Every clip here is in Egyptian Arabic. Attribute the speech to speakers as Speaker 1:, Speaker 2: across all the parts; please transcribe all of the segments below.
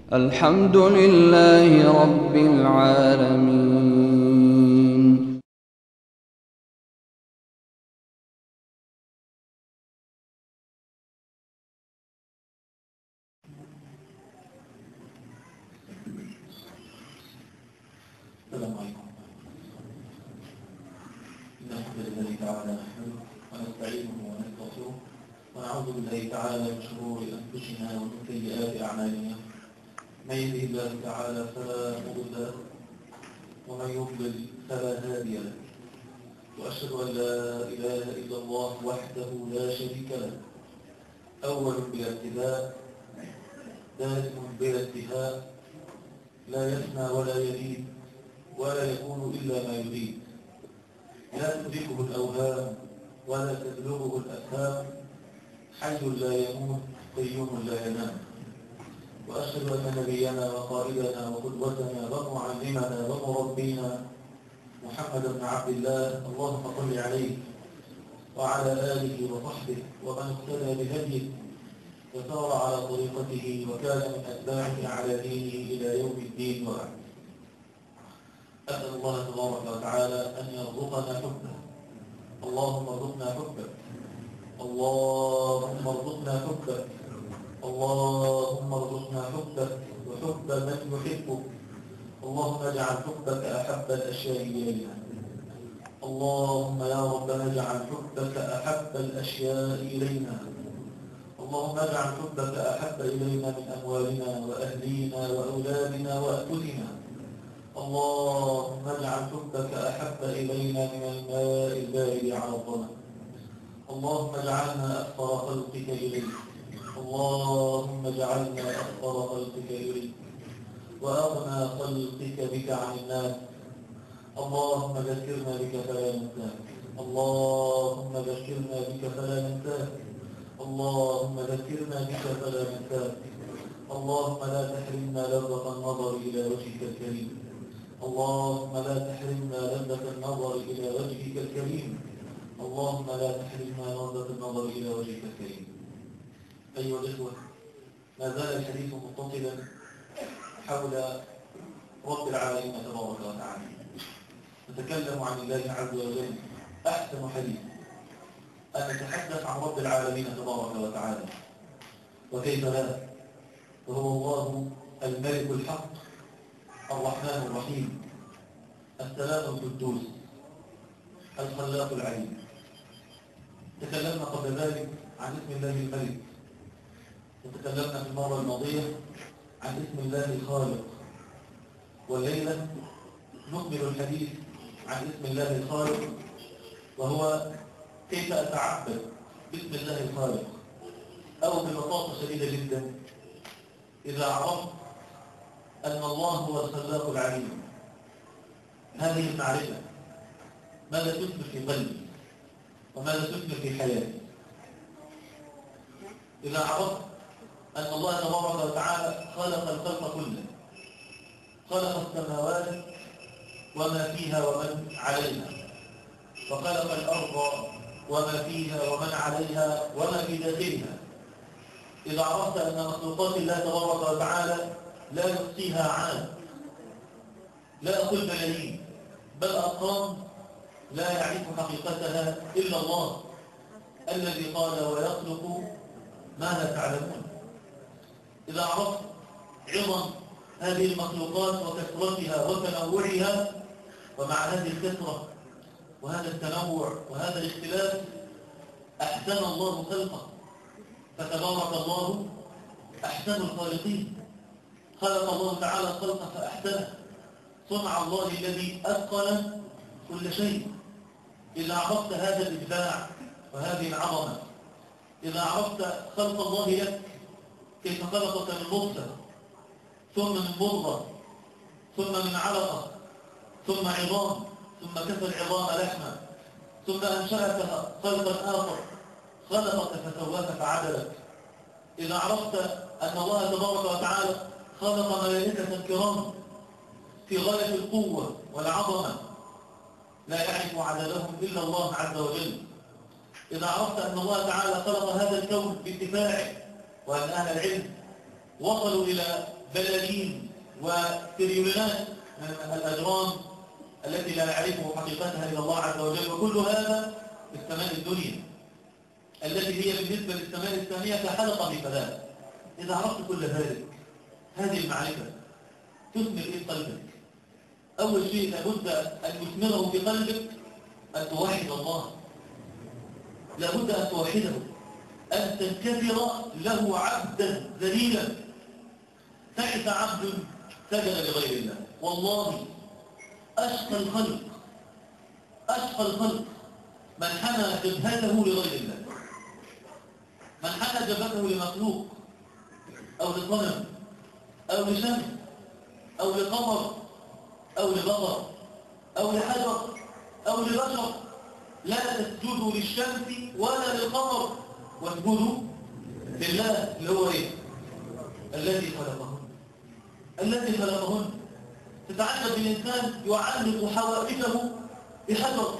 Speaker 1: الحمد لله رب العالمين
Speaker 2: السلام عليكم إن الحمد لله تعالى نحمده ونستعينه ونستغفره ونعوذ بالله تعالى من شرور أنفسنا ومن سيئات أعمالنا من يهده الله تعالى فلا مضل له ومن يضلل فلا هادي له وأشهد أن لا إله إلا الله وحده لا شريك له أول بلا ابتداء دائم بلا انتهاء لا يفنى ولا يزيد ولا يكون إلا ما يريد لا تدركه الأوهام ولا تبلغه الأفهام حي لا يموت قيوم لا ينام وأشهد أن نبينا وقائدنا وقدوتنا ومعلمنا ومربينا محمد بن عبد الله اللهم صل عليه وعلى آله وصحبه ومن اقتدى بهديه وسار على طريقته وكان من أتباعه على دينه إلى يوم الدين وبعد أسأل الله تبارك وتعالى أن يرزقنا حبه اللهم ارزقنا حبك اللهم ارزقنا حبك اللهم ارزقنا حبك وحب من يحبك اللهم اجعل حبك أحب الأشياء إلينا اللهم يا ربنا اجعل حبك أحب الأشياء إلينا اللهم اجعل حبك أحب إلينا من أموالنا وأهلينا وأولادنا وأنفسنا اللهم اجعل حبك أحب إلينا من الماء البارد على الظلم اللهم اجعلنا أكثر خلقك إليك اللهم اجعلنا أكثر خلقك إليك وأغنى خلقك بك عن الناس اللهم ذكرنا بك فلا ننساك اللهم ذكرنا بك فلا ننساك اللهم ذكرنا بك فلا ننساك اللهم لا تحرمنا لذة النظر إلى وجهك الكريم اللهم لا تحرمنا لذة النظر إلى وجهك الكريم اللهم لا تحرمنا لذة النظر إلى وجهك الكريم أيها الإخوة ما زال الحديث متصلا حول رب العالمين تبارك وتعالى نتكلم عن الله عز وجل أحسن حديث أن نتحدث عن رب العالمين تبارك وتعالى وكيف لا وهو الله الملك الحق الرحمن الرحيم السلام القدوس الخلاق العليم تكلمنا قبل ذلك عن اسم الله الملك وتكلمنا في المرة الماضية عن اسم الله الخالق والليلة نكمل الحديث عن اسم الله الخالق وهو كيف أتعبد باسم الله الخالق أو ببساطة شديدة جدا إذا عرفت أن الله هو الخلاق العليم هذه المعرفة ماذا تثمر في قلبي وماذا تثمر في حياتي إذا عرفت أن الله تبارك وتعالى خلق الخلق كله خلق السماوات وما فيها ومن عليها وخلق الأرض وما فيها ومن عليها وما في داخلها إذا عرفت أن مخلوقات الله تبارك وتعالى لا يحصيها عام لا أقول ملايين بل أرقام لا يعرف حقيقتها إلا الله الذي قال ويخلق ما لا تعلمون إذا عرفت عظم هذه المخلوقات وكثرتها وتنوعها ومع هذه الكثرة وهذا التنوع وهذا الاختلاف أحسن الله خلقه فتبارك الله أحسن الخالقين خلق الله تعالى الخلق فأحسنه صنع الله الذي أتقن كل شيء إذا عرفت هذا الإبداع وهذه العظمة إذا عرفت خلق الله لك كيف خلقك من نطفة ثم من مضغة ثم من علقة ثم عظام ثم كسى العظام لحما ثم أنشأك خلقا آخر خلقك فسواك فعدلك إذا عرفت أن الله تبارك وتعالى خلق ملائكة كرام في غاية القوة والعظمة لا يعرف عددهم إلا الله عز وجل إذا عرفت أن الله تعالى خلق هذا الكون باتفاعه وأن أهل العلم وصلوا إلى وبلالين وتريولينات من الأجرام التي لا يعرفه حقيقتها إلا الله عز وجل وكل هذا في السماء الدنيا التي هي بالنسبة للسماء الثانية كحلقة في فلاة إذا عرفت كل ذلك هذه المعرفة تثمر إيه قلبك أول شيء لابد أن يثمره في قلبك أن توحد الله لابد أن توحده أن تنكسر له عبدا ذليلا تعس عبد سجد لغير الله والله أشقى الخلق أشقى الخلق من حنى جبهته لغير الله من حنى جبهته لمخلوق أو لصنم أو لشمس أو لقمر أو لبقر أو لحجر أو لبشر لا تسجدوا للشمس ولا للقمر واسجدوا لله اللي هو ايه الذي خلقهن الذي خلقهن تتعجب الإنسان يعلق حوائجه بحجر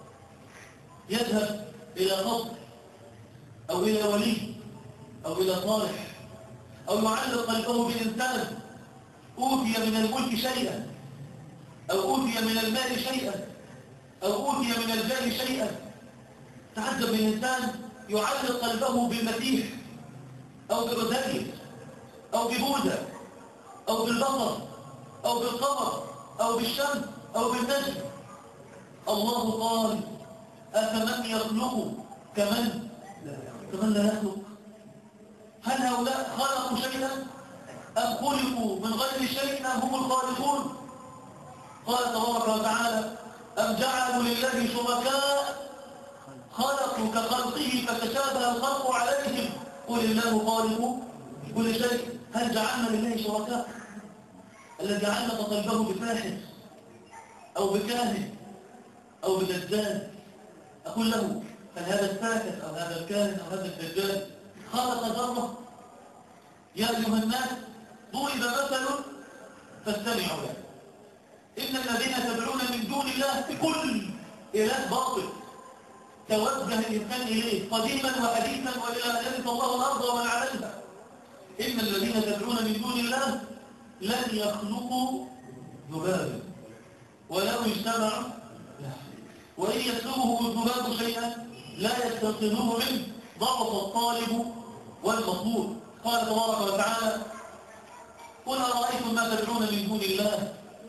Speaker 2: يذهب إلى قبر أو إلى ولي أو إلى صالح أو يعلق قلبه بإنسان أوتي من الملك شيئا أو أوتي من المال شيئا أو أوتي من الجاه شيئا تعجب الإنسان يعلق قلبه بالمسيح أو بعزير أو ببوذا أو بالبقر أو بالقمر أو بالشمس أو بالنجم الله قال أفمن يخلق كمن كمن لا يخلق هل هؤلاء خلقوا شيئا أم خلقوا من غير شيء أم هم الخالقون قال تبارك وتعالى أم جعلوا لله شركاء خلقوا كخلقه فتشابه الخلق عليهم قل الله خالق كل شيء هل جعلنا لله شركاء الذي علق قلبه بفاحش أو بكاهن أو بدجال أقول له هل هذا الفاكر أو هذا الكاهن أو هذا الدجال خلق ذرة يا أيها الناس ضرب مثل فاستمعوا له إن الذين تدعون من دون الله كل إله باطل توجه الإنسان إليه قديما وحديثا وإلى أن يرث الله الأرض ومن عليها إن الذين تدعون من دون الله لن يخلقوا ذبابا ولو اجتمعوا له وإن يسلبه الذباب شيئا لا يستنقذوه منه ضعف الطالب والمطلوب قال تبارك وتعالى قل أرأيتم ما تدعون من دون الله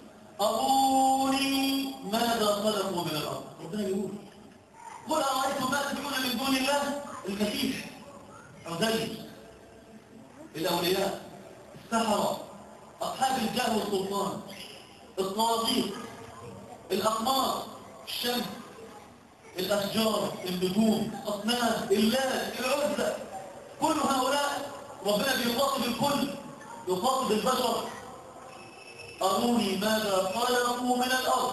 Speaker 2: أروني ماذا خلقوا من الأرض ربنا يقول قل أرأيتم ما تدعون من دون الله المسيح عزيز الأولياء السحرة أصحاب الجاه والسلطان الطواغيت الأقمار الشمس الأشجار النجوم أصنام اللات العزة كل هؤلاء ربنا بيخاطب الكل يخاطب البشر أروني ماذا خلقوا من الأرض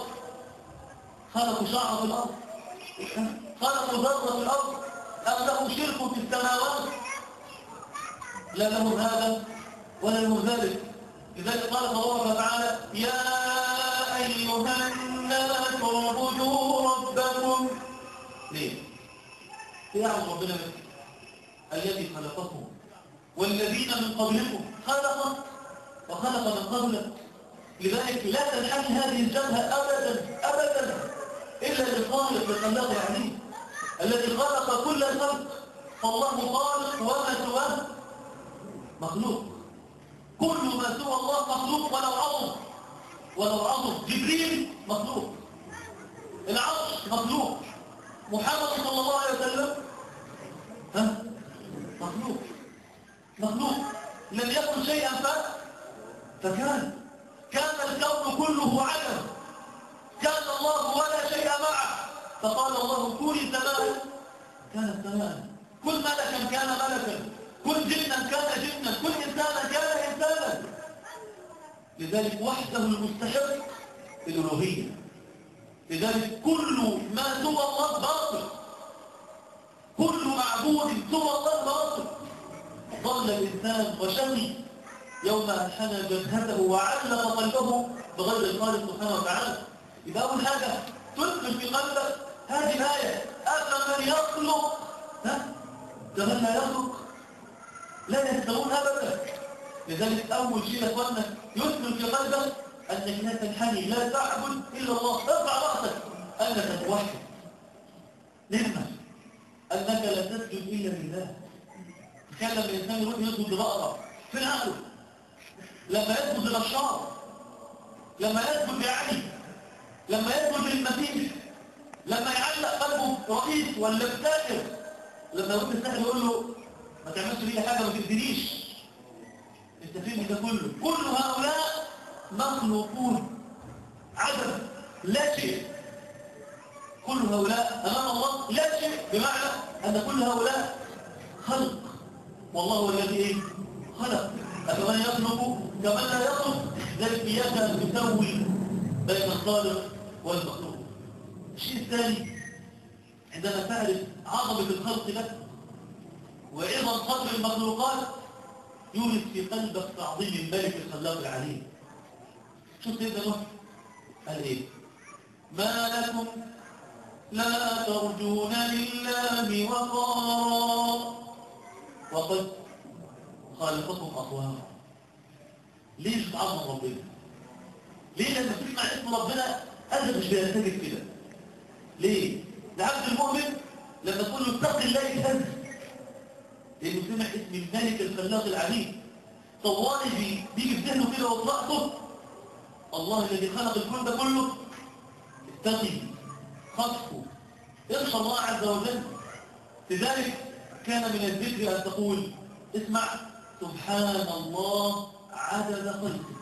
Speaker 2: خلقوا شعر في الأرض خلقوا ذرة في الأرض أم لهم شرك في السماوات لا لهم هذا ولا لهم ذلك لذلك قال الله وتعالى يا أيها الناس اعبدوا ربكم ليه؟ يعلم ربنا منك الذي خلقكم والذين من قبلكم خلق وخلق من قبلك لذلك لا تنحني هذه الجبهة أبدا أبدا إلا للخالق الخلاق العليم الذي خلق كل الخلق فالله خالق وما سواه مخلوق كل ما سوى الله مخلوق ولو عظم ولو عظم جبريل مخلوق العرش مخلوق محمد صلى الله عليه وسلم ها مخلوق مخلوق لم يكن شيئا ف... فكان كان الكون كله عدم كان الله ولا شيء معه فقال الله كوني سماء كانت سماء كل ملكا كان ملكا كل جنا كان جنا كل إنسانا كان إنسانا لذلك وحده المستحق الألوهية لذلك كل ما سوى الله باطل كل معبود سوى الله باطل ضل الإنسان وشقي يوم أن حنى جبهته وعلق قلبه بغير الخالق سبحانه وتعالى إذا أول حاجة تدخل في قلبك هذه الآية أفمن يخلق ها؟ كمن لا يخلق لا يستوون أبدا لذلك أول شيء يا أخوانا يثمر في قلبك أنك لا تنحني لا تعبد إلا الله ارفع رأسك أنك توحد نعمة أنك لا تسجد إلا لله كان لما الإنسان يروح يسجد لبقرة في العقل لما يسجد للشعر لما يسجد لعلي لما يسجد للمسيح لما يعلق قلبه رئيس ولا بتاجر لما يروح الساحل يقول له ما تعملش لي حاجة ما تدينيش انت فين ده كله كل هؤلاء مخلوقون عدم لا شيء كل هؤلاء أمام الله لا شيء بمعنى أن كل هؤلاء خلق والله هو الذي إيه؟ خلق أفمن يخلق كمن لا يخلق ذلك إياك أن تسوي بين الخالق والمخلوق الشيء الثاني عندما تعرف عظمة الخلق لك وعظم قدر المخلوقات يورث في قلبك تعظيم الملك الخلاق العليم شو سيدنا نوح قال ايه ما لكم لا ترجون لله وقارا وقد خالقكم أقواما ليش تعظم ربنا ليه لما تسمع اسم ربنا قلبك مش بيرتبك كده ليه العبد المؤمن لما تقول له اتق الله يتهز لانه سمع اسم الملك الخلاق العليم طوالي بيجي في ذهنه كده وطلعته الله الذي خلق الكون ده كله اتقي خطفه اخشى الله عز وجل لذلك كان من الذكر أن تقول اسمع سبحان الله عدد خلقه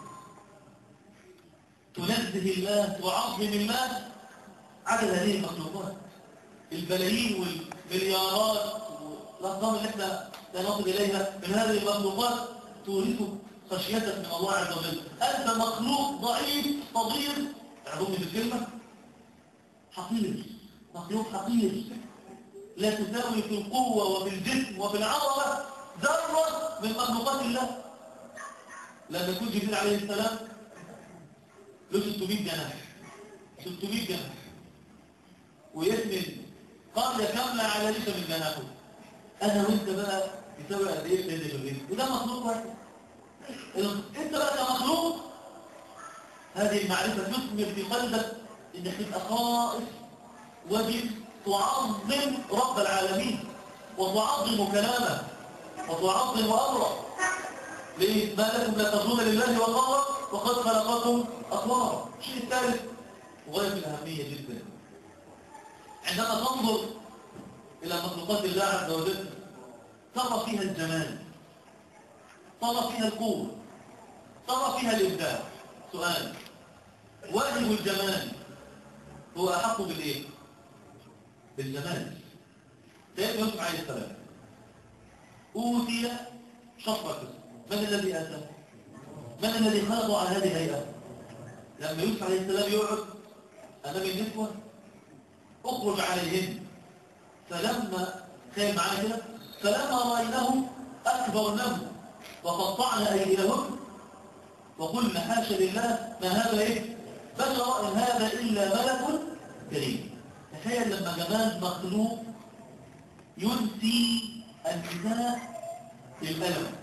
Speaker 2: تنزه الله تعظم الله عدد هذه المخلوقات البلايين والمليارات والأرقام اللي احنا سنصل إليها من هذه المخلوقات تورثك خشيتك من الله عز وجل أنت مخلوق ضعيف صغير اعظمني بالكلمة حقير مخلوق حقير لا تساوي في القوة وفي الجسم وفي العظمة ذرة من مخلوقات الله لما يكون جبريل عليه السلام له 600 جناح 600 جناح ويثمن قرية كاملة على ليس من جناحه أنا وأنت بقى يساوي قد إيه سيدنا جبريل وده مخلوق واحد أنت بقى كمخلوق هذه المعرفة تثمر في قلبك إنك تبقى خائف وجب تعظم رب العالمين وتعظم كلامه وتعظم أمره ليه؟ ما لكم لا ترجون لله وقارا وقد خلقكم أطوارا الشيء الثالث وغاية الأهمية جدا عندما تنظر إلى مخلوقات الله عز وجل ترى فيها الجمال ترى فيها القوة ترى فيها الإبداع سؤال واجب الجمال هو أحق بالإيه؟ بالجمال سيد يوسف عليه السلام أوتي شطر الحسن من الذي أتى؟ من الذي خلقه على هذه الهيئة؟ لما يوسف عليه السلام يقعد أمام النسوة اخرج عليهن فلما كان معانا كده فلما رأيناه أكبرناه وقطعنا أيديهن وقلنا حاشا لله ما هذا إيه؟ بشر إن هذا إلا ملك كريم تخيل لما جمال مخلوق ينسي النساء للألم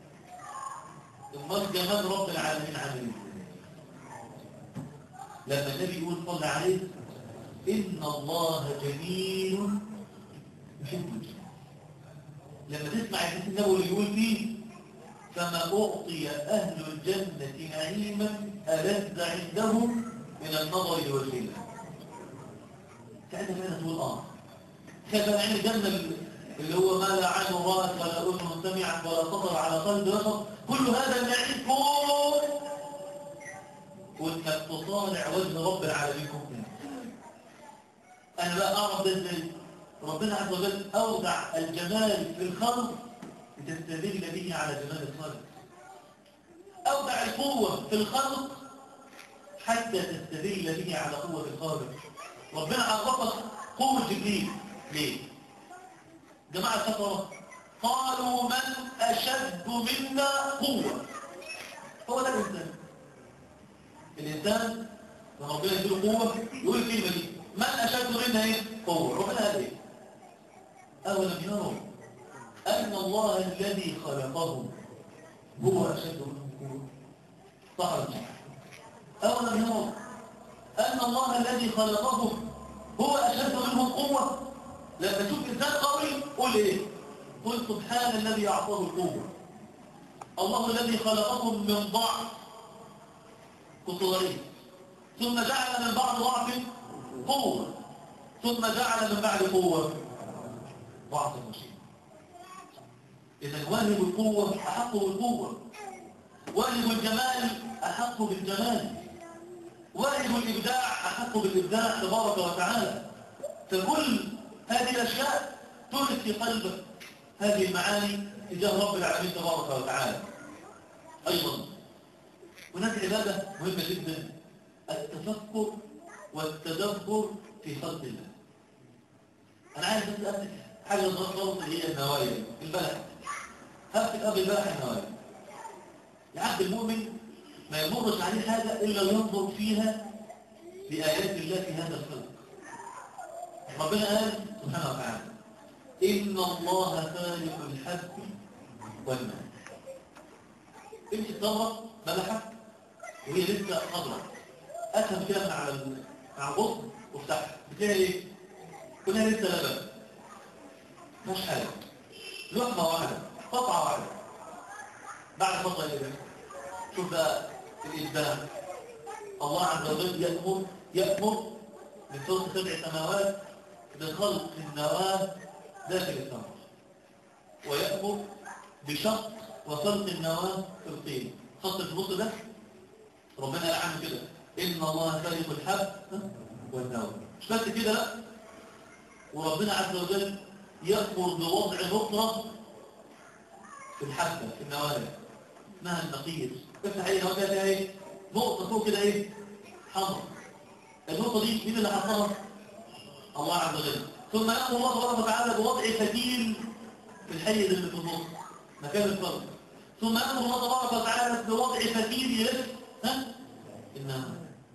Speaker 2: ثم جمال رب العالمين عامل لما النبي يقول صلى عليه إن الله جميل يحب الجمال لما تسمع الحديث النبوي اللي يقول فيه فما أعطي أهل الجنة نعيما ألذ عندهم من النظر لوجه الله ساعتها بقى تقول آه كان عين الجنة اللي هو ما لا عين رأت ولا أذن سمعت ولا خطر على قلب بشر كل هذا النعيم كل وانك تصارع وجه رب العالمين كله انا بقى اعرف ده ازاي ربنا عز وجل اودع الجمال في الخلق لتستدل به على جمال الخلق اودع القوه في الخلق حتى تستدل به على قوه الخالق ربنا عرفك قوه جبريل ليه جماعه الكفره قالوا من اشد منا قوه هو ده الانسان الانسان لما ربنا يديله قوه يقول الكلمه دي من أشد منا إيه؟ قوة ربنا قال إيه؟ أولم يروا أن الله الذي خلقهم هو أشد منهم قوة صح ولا لا؟ أولم يروا أن الله الذي خلقهم هو أشد منهم قوة لما تشوف إنسان قوي قول إيه؟ قل سبحان الذي أعطاه القوة الله الذي خلقكم من ضعف كصغرين ثم جعل من بعد ضعف قوة ثم جعل من بعد قوة ضعف مشين إذا واهب القوة أحق بالقوة واهب الجمال أحق بالجمال واهب الإبداع أحق بالإبداع تبارك وتعالى فكل هذه الأشياء تورث في قلبك هذه المعاني تجاه رب العالمين تبارك وتعالى أيضا هناك عبادة مهمة جدا التفكر والتدبر في خلق الله أنا عايز بس أمسك حاجة صغيرة هي النوايا البلح أمسك قبل البلح النوايا العبد المؤمن ما يمرش عليه حاجة إلا ينظر فيها لآيات الله في هذا الخلق ربنا قال سبحانه وتعالى إن الله خالق الحب والمال امشي الثمرة ملحة وهي لسه خضرة أسهم كده من على ال- مع الغصن وافتحها بتلاقي ايه؟ كلها لسه لبن مش حاجة لقمة واحدة قطعة واحدة بعد فترة ايه ده؟ شوف بقى الإبداع الله عز وجل يأمر يأمر من فوق سبع سماوات بخلق النواة داخل الثمر ويأمر بشق وخلق النواة في الطين خط النص ده ربنا قال عنه كده إن الله خالق الحب والنوى مش بس كده لا وربنا عز وجل يأمر بوضع نقطة في الحبة في النواة اسمها النقير افتح ايه نواة فيها ايه نقطة فوق كده ايه حمر النقطة دي مين اللي حطها الله عز وجل ثم يأمر الله سبحانه وتعالى بوضع فتيل في الحيز اللي في النص مكان الفرد ثم يأمر الله تبارك وتعالى بوضع فتيل يلف ها إنما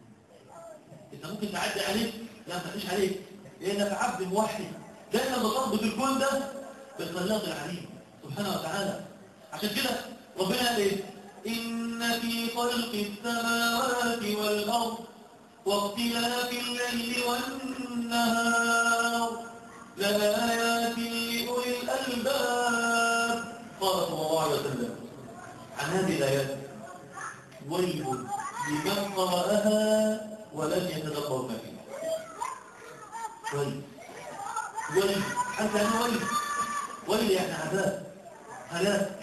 Speaker 2: انت ممكن تعدي عليك لا ما تعديش عليك لانك عبد موحد دايما بتربط الكون ده بالخلاق العليم سبحانه وتعالى عشان كده ربنا قال ايه ان في خلق السماوات والارض واختلاف الليل والنهار لآيات لأولي الألباب قال صلى الله عليه وسلم عن هذه الآيات ويل لمن قرأها ولم يتدبر ما فيها ويل ويل حتى أنا ويل ويل يعني عذاب هلاك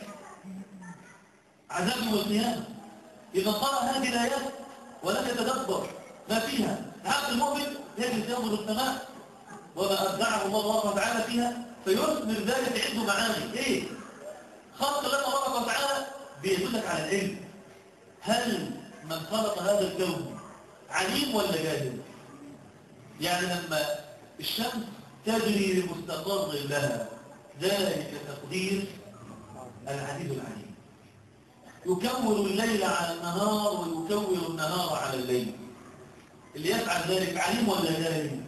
Speaker 2: عذاب يوم القيامة إذا قرأ هذه الآيات ولم يتدبر ما فيها العبد المؤمن يجلس ينظر السماء وما أبدعه الله تبارك وتعالى فيها فيثمر ذلك عنده معاني إيه؟ خلق الله تبارك وتعالى بيدلك على العلم هل من خلق هذا الكون عليم ولا جاهل يعني لما الشمس تجري لمستقر لها ذلك تقدير العزيز العليم يكور الليل على النهار ويكور النهار على الليل اللي يفعل ذلك عليم ولا جاهل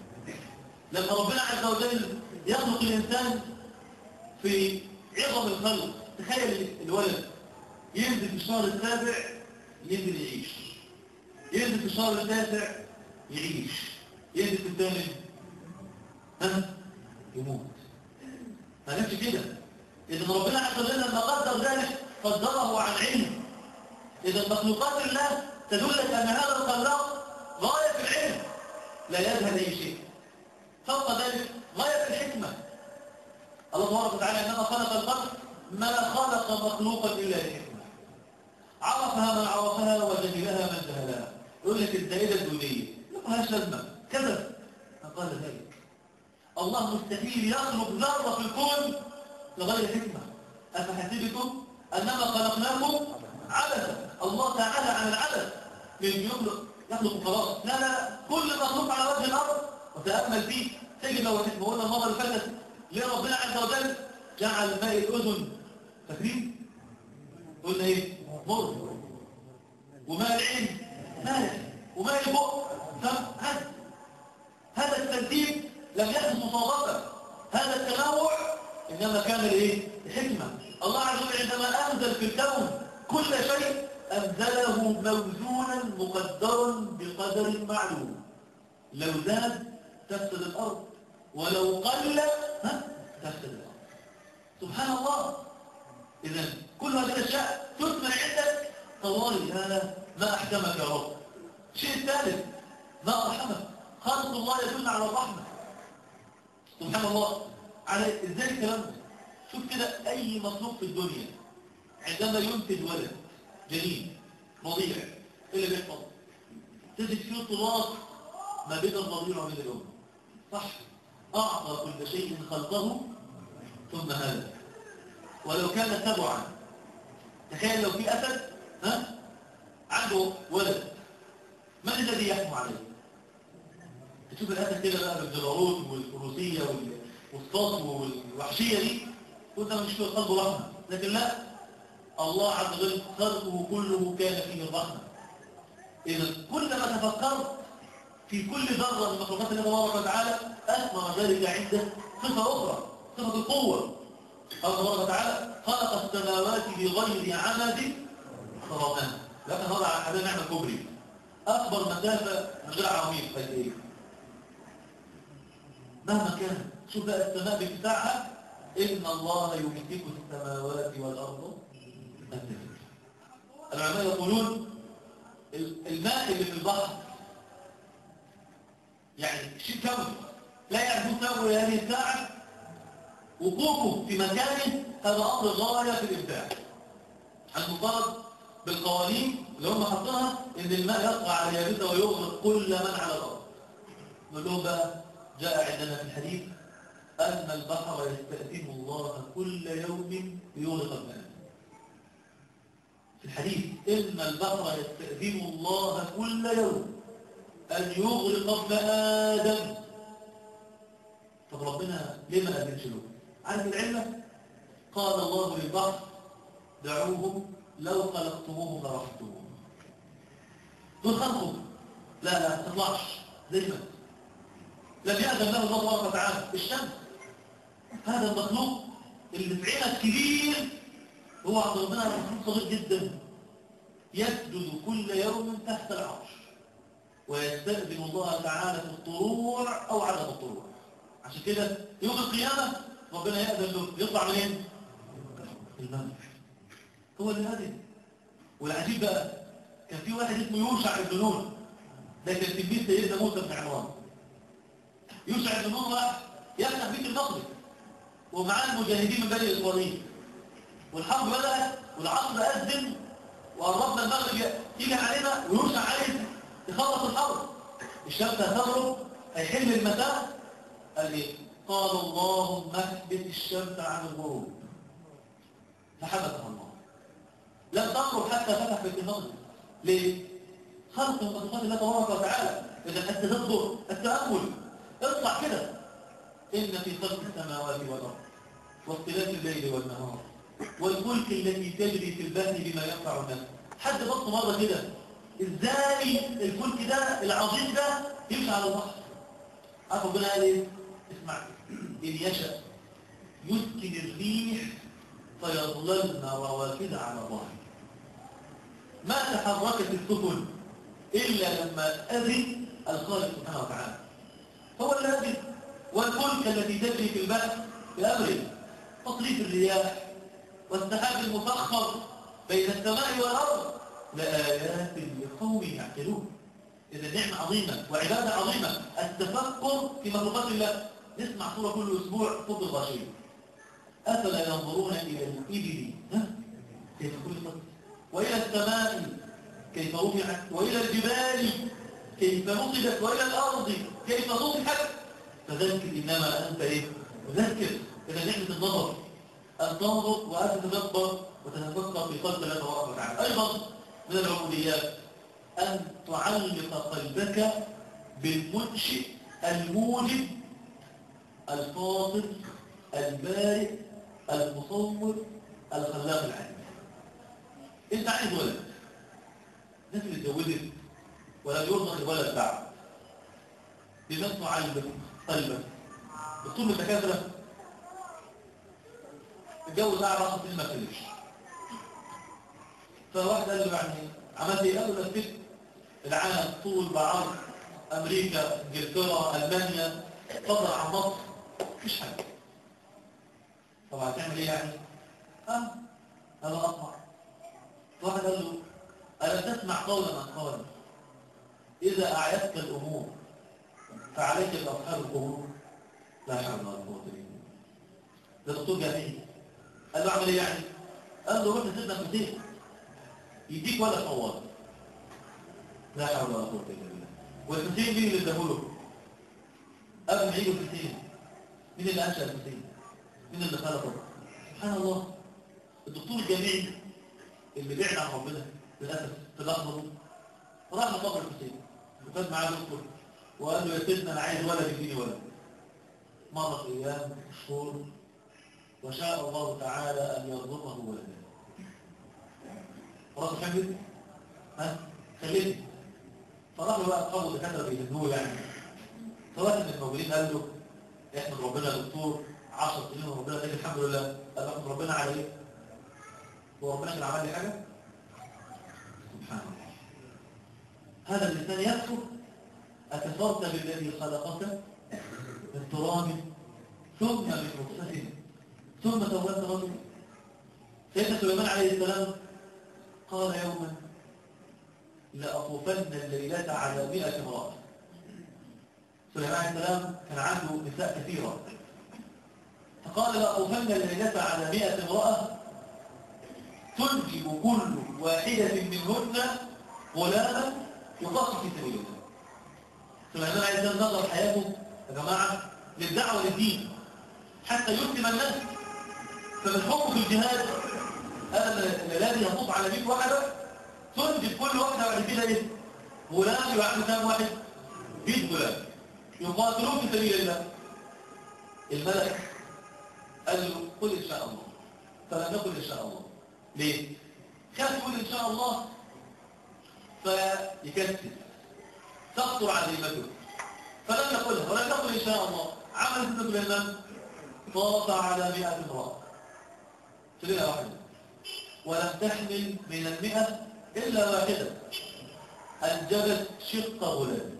Speaker 2: لما ربنا عز وجل يخلق الإنسان في عظم الخلق تخيل الولد ينزل في الشهر السابع ينزل يعيش ينزل في الشهر التاسع يعيش ينزل في الثامن ها يموت ما نفسي كده إذا ربنا عز وجل لما قدر ذلك قدره عن علم إذا مخلوقات الله تدلك أن هذا الخلاق غاية في العلم لا يذهب أي شيء فوق ذلك غاية في الحكمة الله تبارك وتعالى إنما خلق الخلق ما خلق مخلوقا إلا لحكمة عرفها من عرفها وجهلها من جهلها يقول لك الزائدة الدولية لها لازمة كذا فقال ذلك الله مستحيل يخلق ذرة في الكون لغير حكمة أفحسبتم أنما خلقناكم عبثا الله تعالى عن العبث من يخلق يخلق خلاص لا لا كل مخلوق على وجه الأرض وتأمل فيه تجد لو حكمة قلنا المرة اللي فاتت ليه ربنا عز وجل جعل ماء الأذن فاكرين؟ قلنا ايه؟ مر وماء العين مالك وماء البق هذا هذا الترتيب لم يحدث مصادفة هذا التنوع إنما كان الايه؟ الحكمة الله عز وجل عندما أنزل في الكون كل شيء أنزله موزونا مقدرا بقدر معلوم لو زاد تفسد الأرض ولو قل ها تفسد الأرض سبحان الله إذا كل هذه الأشياء تثمر عندك طوالي هذا ما أحكمك يا رب شيء ثالث ما أرحمك خلق الله يدل على الرحمة سبحان الله على ازاي الكلام ده شوف كده أي مخلوق في الدنيا عندما ينتج ولد جنين رضيع ايه اللي بيحصل تجد فيه طلاق ما بين الرضيع وبين الأم صح أعطى كل شيء خلقه ثم هذا ولو كان تبعا تخيل لو في أسد ها عنده ولد من الذي يحكم عليه تشوف الأسد كده بقى بالجبروت والفروسية وال- والسطو والوحشية دي وانت مش في قلبه رحمة لكن لا الله عز وجل خلقه كله كان فيه الرحمة إذا كلما تفكرت في كل ذرة من مخلوقات الله تبارك وتعالى أثمر ذلك عنده صفة أخرى صفة القوة قال تبارك وتعالى خلق السماوات بغير عمد ترونها لكن هذا على حبيب نعمة كبري أكبر مسافة من غير عواميد قد إيه مهما كان شوف بقى السماء باتساعها إن الله يمسك السماوات والأرض أن تزول العلماء يقولون ال- الماء اللي في البحر يعني شيء كون لا يعرفون سببه هذه الساعة وقوفه في مكانه هذا أمر غاية في الإبداع المفترض بالقوانين اللي هم حطوها إن الماء يقع على يابسة ويغرق كل من على الأرض نقول لهم بقى جاء عندنا في الحديث أن البحر يستأذن الله كل يوم ليغرق الماء في الحديث إن البحر يستأذن الله كل يوم أن يغرق ابن آدم طب ربنا ليه ما أذنش له؟ عارف العلة؟ قال الله للبحر دعوهم لو خلقتموهم لرحمتموهم دول خلقهم لا لا ما تطلعش زي ما لم يأذن له الله تبارك وتعالى الشمس هذا المخلوق اللي في عينك كبير هو عند ربنا مخلوق صغير جدا يسجد كل يوم تحت العرش ويستأذن الله تعالى في الطلوع أو عدم الطلوع عشان كده يوم القيامة ربنا يأذن له يطلع منين؟ المنزل هو اللي هذه والعجيب بقى كان في واحد اسمه يوشع بن نون ده كان تلميذ سيدنا موسى بن عمران يوشع بن نون راح يفتح بيت المقدس ومعاه المجاهدين من بني اسرائيل والحرب بدأت والعصر أذن وقربنا المغرب يجي علينا ويوشع عايز يخلص الحرب الشمس هتغرب هيحل المساء قال ايه قال اللهم احبس الشمس عن الغروب فحبسها الله لم تغرب حتى فتح بيت المقدس ليه خلق من خلقات الله تبارك وتعالى اذا التدبر التامل اطلع كده ان في خلق السماوات والارض واختلاف الليل والنهار والفلك التي تجري في البحر بما ينفع الناس حد بص مره كده ازاي الفلك ده العظيم ده يمشي على البحر عارف ربنا قال ايه اسمع ان يشاء يسكن الريح فيظللن رواكد على ظهره ما تحركت السفن الا لما اذن الخالق سبحانه وتعالى هو اللي اذن والفلك التي تجري في البحر بامره تصريف الرياح والسحاب المسخر بين السماء والارض لآيات لقوم يعقلون إذا نعمة عظيمة وعبادة عظيمة التفكر في مخلوقات الله نسمع سورة كل أسبوع فوق الغاشية أفلا ينظرون إلى الإبل ها؟ كيف خلقت وإلى السماء كيف رفعت وإلى الجبال كيف نصبت وإلى الأرض كيف نصحت فذكر إنما أنت إيه ذكر إذا نعمة النظر أن تنظر وأن تتدبر وتتفكر في خلق الله تبارك وتعالى أيضا من العبوديات أن تعلق قلبك بالمنشئ الموجب الفاطر البارئ المصور الخلاق العليم انت عايز ولد الناس اللي اتجوزت ولم يرزق الولد بعد بمن تعلق قلبك بتكون متكاثره اتجوز قاعد 10 سنين ما خلفش فواحد قال له يعني عملت ايه؟ قال له لفيت العالم طول بعرض امريكا انجلترا المانيا فضل عن مصر مفيش حاجه طب هتعمل ايه يعني؟ اه هذا اطمع فواحد قال له ألا تسمع قول من قال إذا أعيتك الأمور فعليك بأصحاب القبور لا حول ولا قوة إلا بالله ده دكتور جامعي قال له اعمل ايه يعني؟ قال له روح لسيدنا حسين يديك ولا طوال لا حول ولا قوة إلا بالله والحسين مين اللي اداهوله؟ قبل ما يجي الحسين مين اللي أنشأ الحسين؟ مين اللي خلقه؟ سبحان الله الدكتور الجامعي اللي بعد عن ربنا للأسف في لحظة راح لقبر الحسين وكان معاه دكتور وقال له يا سيدنا أنا عايز ولد يديني ولد مرت أيام شهور وشاء الله تعالى أن يرزقه ولدا خلاص حمد ها خليتني فراحوا بقى قاموا دكاتره بيهدوه يعني فواحد من الموجودين قال له احمد ربنا يا دكتور 10 سنين وربنا اداك الحمد لله قال احمد ربنا على ايه؟ هو ربنا كان عمل لي حاجه؟ سبحان الله هذا الانسان يكفر اكفرت بالذي خلقك من تراب ثم من نطفه ثم تولد رجلا سيدنا سليمان عليه السلام قال يوما لأطوفن الليلة على مئة امرأة سليمان عليه السلام كان عنده نساء كثيرة فقال لأطوفن الليلة على مئة امرأة تنجب كل واحدة منهن غلاما يقاتل في سبيل الله سليمان عليه السلام نظر حياته يا جماعة للدعوة للدين حتى يسلم الناس فمن حكم في الجهاد أنا الذي يطوف على 100 واحدة تنجب كل واحدة بعد كده إيه؟ غلام يبقى عنده كام واحد؟ 100 غلام يقاتلون في سبيل الله الملك قال له قل إن شاء الله فلم يقل إن شاء الله ليه؟ كان يقول إن شاء الله فيكسر تخطر عزيمته فلم يقلها ولم يقل إن شاء الله عمل سيدنا سليمان طاف على مئة امرأة في ليلة واحدة ولم تحمل من المئة إلا واحدة أنجبت شق غلام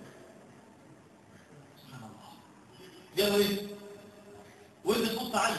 Speaker 2: سبحان الله جابوا إيه؟ وإنت تبص عليه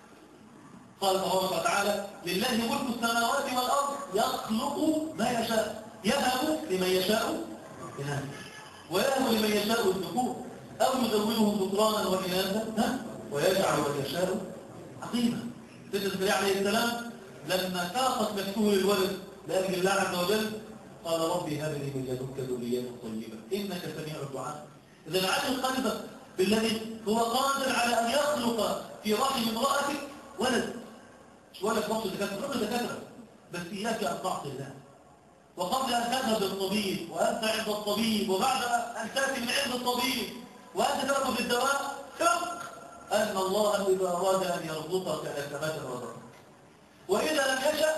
Speaker 2: قال تبارك وتعالى لله ملك السماوات والأرض يخلق ما يشاء يهب لمن يشاء إناثا ويهب لمن يشاء الذكور أو يزوجهم ذكرانا وإناثا ويجعل من يشاء عقيما سيدنا زكريا عليه السلام لما ساقت نفسه للولد لأجل الله عز وجل قال ربي هب لي من لدنك ذرية طيبة إنك سميع الدعاء إذا عجل قلبك بالذي هو قادر على أن يخلق في رحم امرأتك ولد مش ولد وقت دكاترة كل دكاترة بس إياك أن تعصي الله وقبل أن تذهب للطبيب وأنت عند الطبيب وبعد أن تأتي من عند الطبيب وأنت تأخذ الدواء ثق أن الله إذا أراد أن يرزقك أثبات الرزق وإذا لم يشأ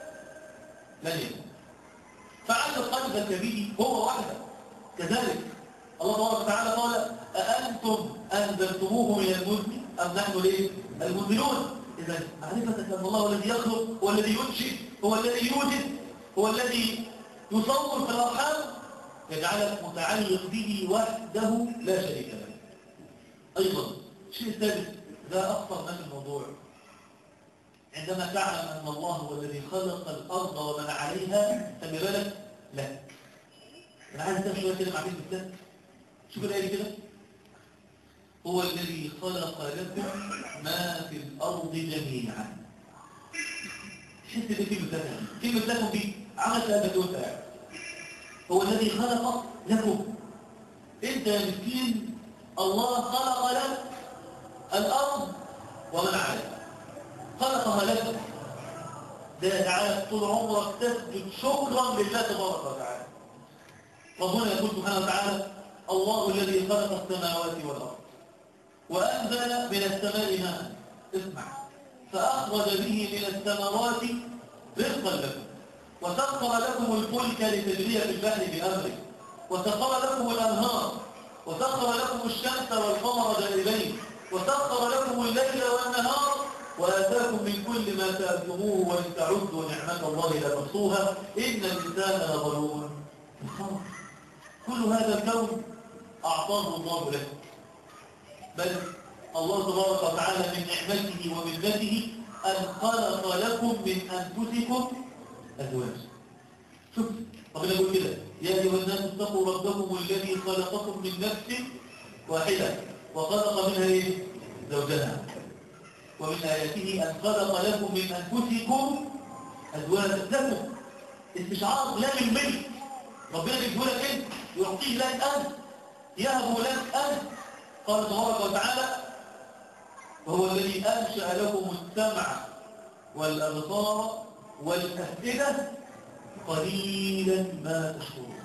Speaker 2: لن يكون فعل القلب الكبير هو وحده كذلك الله تبارك وتعالى قال أأنتم أنزلتموه من المزن أم نحن ليه المنزلون إذا معرفة أن الله هو الذي يخلق هو الذي ينشئ هو الذي يوجد هو الذي يصور في الأرحام يجعلك متعلق به وحده لا شريك له أيضا الشيء الثالث ده أخطر ما في الموضوع عندما تعلم أن الله هو الذي خلق الأرض ومن عليها خلي بالك لك أنا عايز أتكلم شوية كده مع كلمة لك شوف الآية دي كده هو الذي خلق لكم ما في الأرض جميعا حس دي كلمة لكم كلمة لكم دي عملت قلبك وانت قاعد هو الذي خلق لكم انت يا مسكين الله خلق لك الأرض ومن عليها خلقها لك ده تعالى طول عمرك تسجد شكرا لله تبارك وتعالى ربنا يقول سبحانه وتعالى الله الذي خلق السماوات والأرض وأنزل من السماء ماء اسمع فأخرج به من الثمرات رزقا لكم وسخر لكم الفلك لتجري في البحر بأمره وسخر لكم الأنهار وسخر لكم الشمس والقمر دائبين وسخر لكم الليل والنهار وآتاكم من كل ما سألتموه وإن تعدوا نعمة الله لا تحصوها إن الإنسان لظلوم كفار. كل هذا الكون أعطاه الله له بل الله تبارك وتعالى من نعمته ومنته أن خلق لكم من أنفسكم أزواجا شوف ربنا يقول كده يا أيها الناس اتقوا ربكم الذي خلقكم من نفس واحدة وخلق منها إيه؟ زوجها ومن آياته أن خلق لكم من أنفسكم أزواجا لكم استشعار لا من ملك ربنا بيقول لك انت يعطيه لك أنت يهب لك أنت قال تبارك وتعالى وهو الذي أنشأ لكم السمع والأبصار والأفئدة قليلا ما تشكرون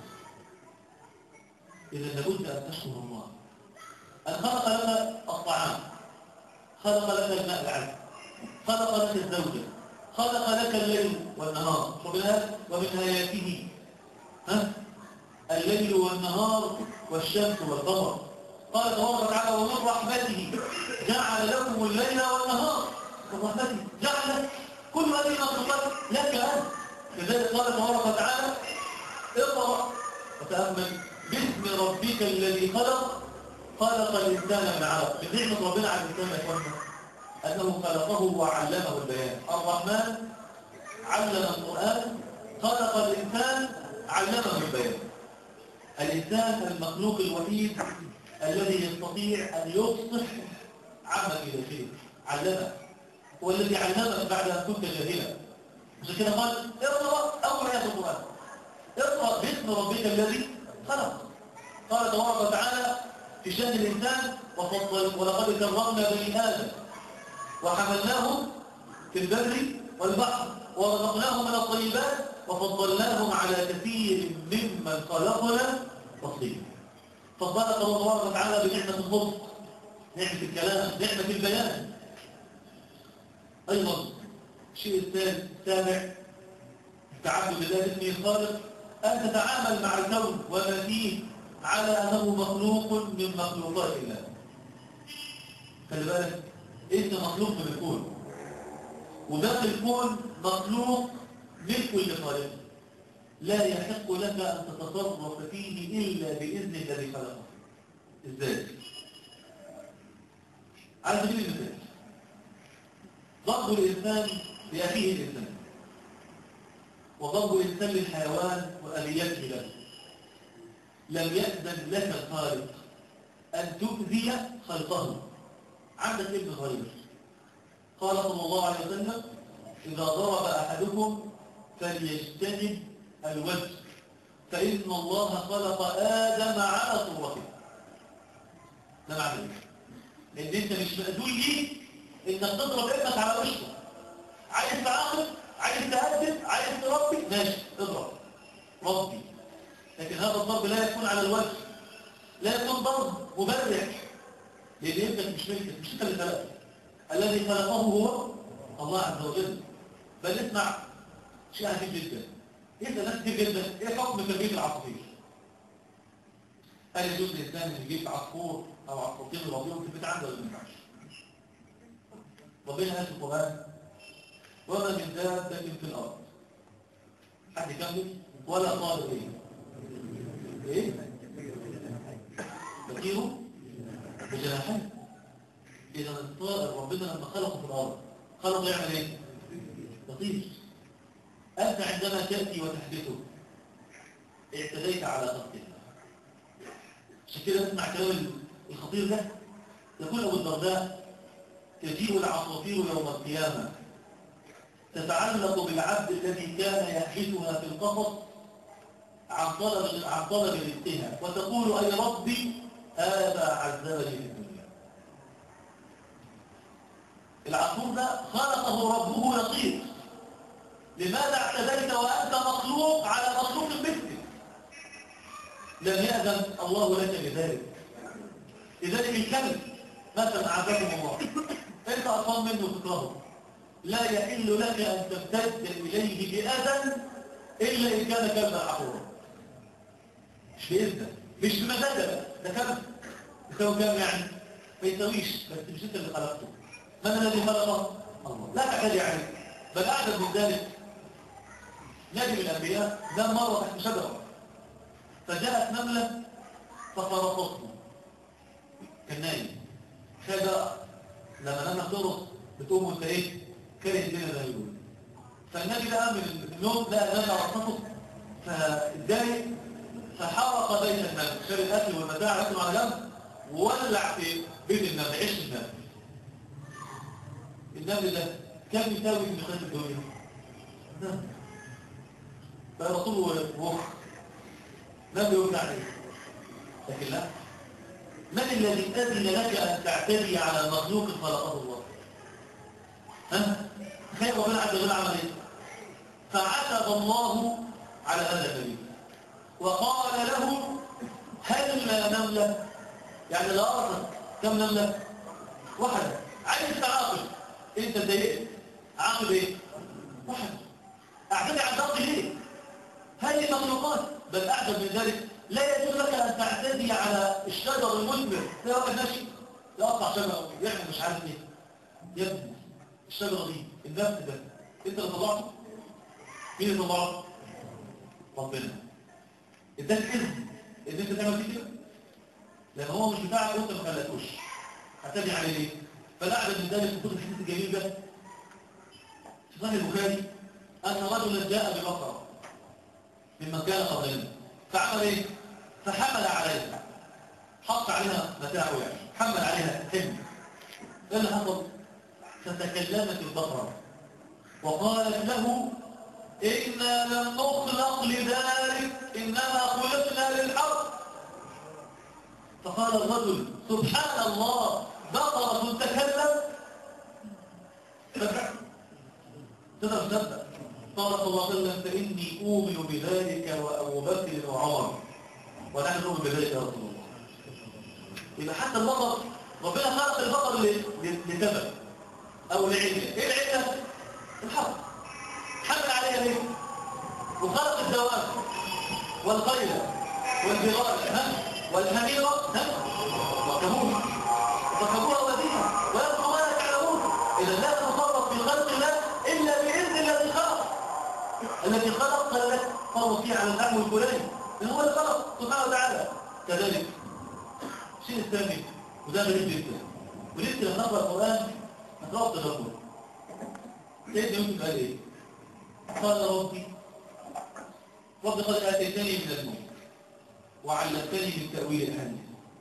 Speaker 2: إذا لابد أن تشكر الله أن خلق لك الطعام خلق لك الماء العذب خلق لك الزوجة خلق لك الليل والنهار ومن آياته ها الليل والنهار والشمس والقمر قال تبارك وتعالى ومن رحمته جعل لكم الليل والنهار من رحمته جعل كل هذه المخلوقات لك أنت لذلك قال تبارك وتعالى اقرأ وتأمل باسم ربك الذي خلق خلق الإنسان من علق من نعمة ربنا على الإنسان يا إخوانا أنه خلقه وعلمه البيان الرحمن علم القرآن خلق الإنسان علمه البيان الإنسان المخلوق الوحيد الذي يستطيع أن يفصح عمل إلى خير علمه هو الذي علمك بعد أن كنت جاهلا عشان كده قال اقرأ أول آية القرآن اقرأ باسم ربك الذي خلق قال تبارك وتعالى في شأن الإنسان وفضل ولقد كرمنا بني آدم وحملناهم في البر والبحر ورزقناهم من الطيبات وفضلناهم على كثير ممن خلقنا تفضيلا فضلك الله تبارك وتعالى بنعمة النطق نعمة الكلام نعمة البيان أيضا الشيء الثالث السابع التعبد لله اسمه الخالق أن تتعامل مع الكون وما فيه على أنه مخلوق من مخلوقات الله خلي بالك أنت مخلوق من الكون وده الكون مخلوق ملك لخالقه لا يحق لك أن تتصرف فيه إلا بإذن الذي خلقه إزاي؟ على سبيل المثال ضرب الإنسان لأخيه الإنسان وضرب الإنسان للحيوان وأذيته له لم يأذن لك الخالق أن تؤذي خلقه عندك ابن صغير قال صلى الله عليه وسلم إذا ضرب أحدكم فليجتنب الوجه فإن الله خلق آدم على صورته ده معنى إيه؟ إن أنت مش مأذون ليه إنك تضرب ابنك على وشه عايز تعاقب عايز تهدد عايز تربي ماشي اضرب ربي لكن هذا الضرب لا يكون على الوجه لا يكون ضرب مبرح لأن ابنك مش ملكك مش انت اللي خلقه الذي خلقه هو الله عز وجل بل اسمع شيء عجيب جدا يسأل ناس كتير جدا ايه حكم تربية العصافير؟ هل يجوز الإنسان أن يجيب عصفور أو عصفورتين يربيهم في البيت عنده ولا ما ينفعش؟ ربنا قال في القرآن وما من دابة في الأرض حد يكمل ولا طائر ايه؟ ايه؟ تطيروا بجناحين إذا الطائر ربنا لما خلقه في الأرض خلقه يعمل ايه؟ يطير أنت عندما تأتي وتحدثه اعتديت على خطها عشان كده اسمع كلام الخطير ده يقول أبو الدرداء تجيء العصافير يوم القيامة تتعلق بالعبد الذي كان يحبسها في القفص عن طلب عن طلب رزقها وتقول أي ربي هذا عذبني في الدنيا العصفور ده خلقه ربه لطيف لماذا اعتديت وأنت مخلوق على مخلوق مثلك لم يأذن الله لك بذلك لذلك الكلب مثلا أعزكم الله أنت أصلا منه تكرهه لا يحل لك أن تمتد إليه بأذى إلا إن كان كلبا عقورا مش بإذنك مش بمزاجك ده كلب يساوي كام يعني ما يساويش بس مش أنت اللي خلقته من الذي خلقه الله لا تعتدي عليه بل أعجب من ذلك نبي من الأنبياء نام مرة تحت شجرة فجاءت نملة ففرطته كان نايم خد لما نملة ترص بتقوم وانت ايه كره الدنيا زي يقول فالنبي ده قام من النوم لقى نملة رصته فاتضايق فحرق بيت النمل شال الاكل والمتاع ركنه على جنب وولع في بيت النمل عيش النمل النمل ده كم يساوي في خير الدنيا نعم. فرسوله وخ نمل يوجع عليه لكن لا من الذي أذن لك أن تعتدي على مخلوق خلقه الله ها خير ربنا عز وجل عمل ايه فعتب الله على هذا النبي وقال له هل لا نملة يعني لا أرض كم نملة واحدة عايز تعاقب انت ضايقت عاقب ايه واحد اعتدي على الضغط ليه هذه مخلوقات بل اعجب من ذلك لا يجوز لك ان تعتدي على الشجر المثمر ده واحد ماشي يقطع شجره يعمل مش عارف ايه يا ابني الشجره دي النبت ده انت اللي طلعته مين اللي طلعه ربنا اداك اذن ان انت تعمل فيه كده لان هو مش بتاعك وانت ما خلقتوش هتبني عليه ليه فالاعجب من ذلك في كتب الحديث الجميل ده في صحيح البخاري ان رجلا جاء ببقره ممن كان قبلنا فعمل ايه فحمل عليها حط عليها متاعه يعني حمل عليها حمل ايه اللي حصل فتكلمت البقره وقالت له إنا لم نخلق لذلك إنما خلقنا للحق فقال الرجل سبحان الله بقرة تتكلم تقدر تصدق قال صلى الله عليه وسلم فإني أؤمن بذلك وأبو بكر وعمر ونحن نؤمن بذلك يا رسول الله يبقى حتى البقر ربنا خلق البقر ل- ل- لسبب أو لعلة إيه العلة؟ الحق حمل عليها ليه؟ وخلق الدواب والخيل والبغال ها؟ والحميرة ها؟ وكهوها وكهوها وديها ويبقى ما لا تعلمون إذا لا تتصرف في خلق الله إلا بإذن الذي خلق الذي خلق قال لك فرض فيه على النحو الفلاني لأن هو اللي خلق سبحانه وتعالى كذلك الشيء الثاني وده غريب جدا ولسه لما نقرأ القرآن نقرأ التدبر سيدنا يوسف قال ايه؟ قال ربي رب قد آتيتني من الملك وعلمتني من تأويل الحديث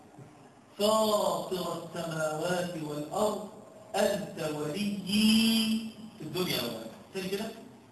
Speaker 2: فاطر السماوات والأرض أنت وليي في الدنيا والآخرة تاني كده؟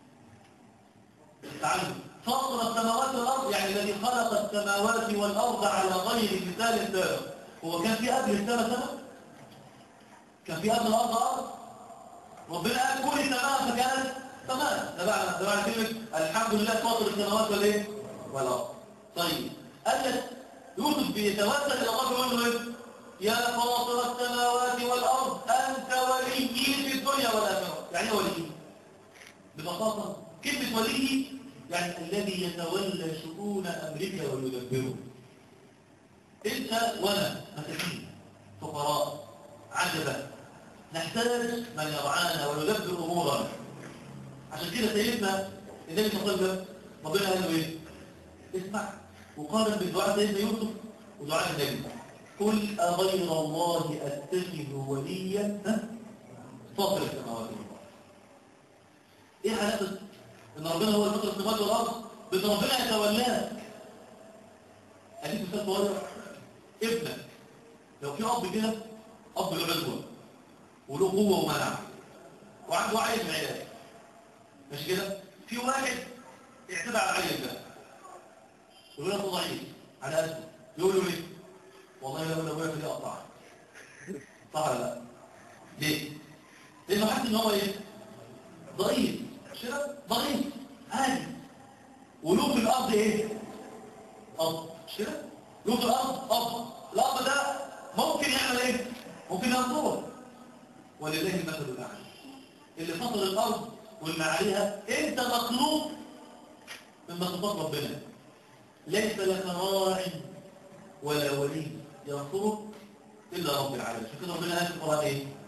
Speaker 2: تعالوا فاطر السماوات والأرض يعني الذي خلق السماوات والأرض على غير مثال سابق هو كان في قبل السماء سماء؟ كان في قبل الأرض أرض؟ ربنا قال كل سماء فكانت سماء ده معنى ده معنى كلمة الحمد لله فاطر السماوات والايه؟ والأرض طيب قال لك يوسف بيتوسل إلى الله بيقول له ايه؟ يا فاطر السماوات والأرض أنت وليي في الدنيا والآخرة يعني ايه وليي؟ ببساطة كلمة وليي يعني الذي يتولى شؤون أمرك ويدبره انت وانا مساكين فقراء عجبا نحتاج من يرعانا ويدبر امورنا عشان كده سيدنا النبي صلى الله عليه وسلم ربنا قال له ايه اسمع وقارن بدعاء سيدنا يوسف ودعاء النبي قل اغير الله اتخذ وليا ها؟ فاطر السماوات والارض ايه علاقه ان ربنا هو فاطر السماوات والارض بان ربنا يتولاك اديك مثال صغير ابنك لو في اب كده اب له عدوه وله قوه ومنع وعنده عيل من عياله مش كده في واحد اعتدى على العيل ده يقول له ضعيف على قده يقول له ليه والله لو ابويا كده اقطعك صح ولا لا ليه لانه حاسس ان هو ايه ضعيف مش كده ضعيف عادي وله في الارض ايه اب مش كده له في الارض اب الاب ده ممكن يعمل ايه ممكن ينصره ولله المثل الاعلى اللي فطر الارض واللي عليها انت مخلوق من مخلوقات ربنا ليس لك راع ولا ولي ينصرك الا رب العالمين عشان كده ربنا قال في القران ايه